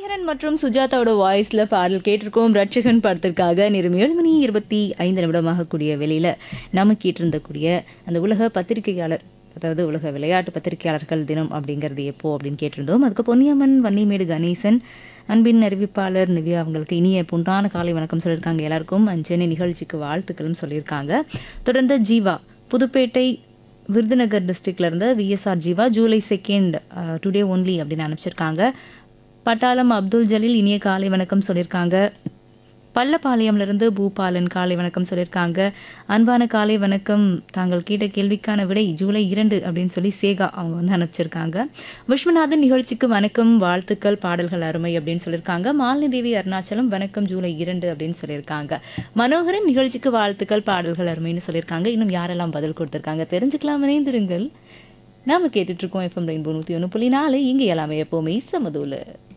ஹரிஹரன் மற்றும் சுஜாதாவோட வாய்ஸ்ல பாடல் கேட்டிருக்கோம் ரட்சகன் படத்திற்காக நேரம் ஏழு மணி இருபத்தி ஐந்து நிமிடமாக கூடிய வேலையில நம்ம கேட்டிருந்த கூடிய அந்த உலக பத்திரிகையாளர் அதாவது உலக விளையாட்டு பத்திரிகையாளர்கள் தினம் அப்படிங்கிறது எப்போ அப்படின்னு கேட்டிருந்தோம் அதுக்கு பொன்னியம்மன் வன்னிமேடு கணேசன் அன்பின் அறிவிப்பாளர் நிவ்யா அவங்களுக்கு இனிய புண்டான காலை வணக்கம் சொல்லியிருக்காங்க எல்லாருக்கும் சென்னை நிகழ்ச்சிக்கு வாழ்த்துக்களும் சொல்லியிருக்காங்க தொடர்ந்து ஜீவா புதுப்பேட்டை விருதுநகர் டிஸ்ட்ரிக்ட்ல இருந்து VSR Jeeva July second today only அப்படின்னு அனுப்பிச்சிருக்காங்க பட்டாளம் அப்துல் ஜலீல் இனிய காலை வணக்கம் சொல்லியிருக்காங்க பள்ளப்பாளையம்ல இருந்து பூபாலன் காலை வணக்கம் சொல்லியிருக்காங்க அன்பான காலை வணக்கம் தாங்கள் கேட்ட கேள்விக்கான விடை ஜூலை இரண்டு அப்படின்னு சொல்லி சேகா அவங்க வந்து அனுப்பிச்சிருக்காங்க விஸ்வநாதன் நிகழ்ச்சிக்கு வணக்கம் வாழ்த்துக்கள் பாடல்கள் அருமை அப்படின்னு சொல்லியிருக்காங்க மாலினி தேவி அருணாச்சலம் வணக்கம் ஜூலை இரண்டு அப்படின்னு சொல்லியிருக்காங்க மனோகரன் நிகழ்ச்சிக்கு வாழ்த்துக்கள் பாடல்கள் அருமைன்னு சொல்லியிருக்காங்க இன்னும் யாரெல்லாம் பதில் கொடுத்துருக்காங்க தெரிஞ்சுக்கலாம் இணைந்திருங்கள் நாம கேட்டுட்டு இருக்கோம் எஃப்எம் ரெயின்போ நூற்றி ஒன்று புள்ளி நாலு இங்கே எல்லாமே எப்போவுமே சமதூல